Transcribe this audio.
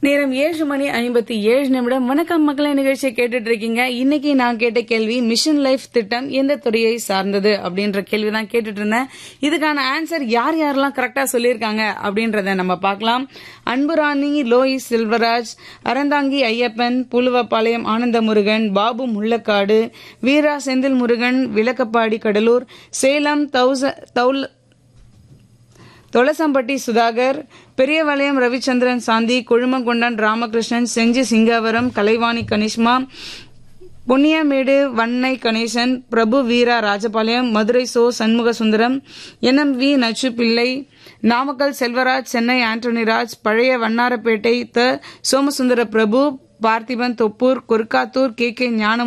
நேரம் ஏழு மணி ஐம்பத்தி ஏழு நிமிடம் வணக்கம் மக்களை நிகழ்ச்சியை கேட்டுட்டு இருக்கீங்க இன்னைக்கு நான் கேட்ட கேள்வி மிஷன் லைஃப் திட்டம் எந்த துறையை சார்ந்தது அப்படின்ற கேள்வி தான் கேட்டுட்டு இருந்தேன் இதுக்கான ஆன்சர் யார் யாரெல்லாம் கரெக்டா சொல்லியிருக்காங்க அப்படின்றத நம்ம பார்க்கலாம் அன்புராணி லோயிஸ் செல்வராஜ் அறந்தாங்கி ஐயப்பன் புலுவப்பாளையம் ஆனந்தமுருகன் பாபு முள்ளக்காடு வீரா செந்தில் முருகன் விளக்கப்பாடி கடலூர் சேலம் தௌச தௌல் தொலசம்பட்டி சுதாகர் பெரியவளையம் ரவிச்சந்திரன் சாந்தி கொழுமங்கொண்டான் ராமகிருஷ்ணன் செஞ்சி சிங்காவரம் கலைவாணி கனிஷ்மா பொன்னியாமேடு வண்ணை கணேசன் பிரபு வீரா ராஜபாளையம் மதுரை சோ சண்முக சுந்தரம் என்எம் வி நச்சு பிள்ளை நாமக்கல் செல்வராஜ் சென்னை ஆண்டனிராஜ் பழைய வண்ணாரப்பேட்டை த சோமசுந்தர பிரபு பார்த்திபன் தொப்பூர் கொருக்காத்தூர் கே கே ஞான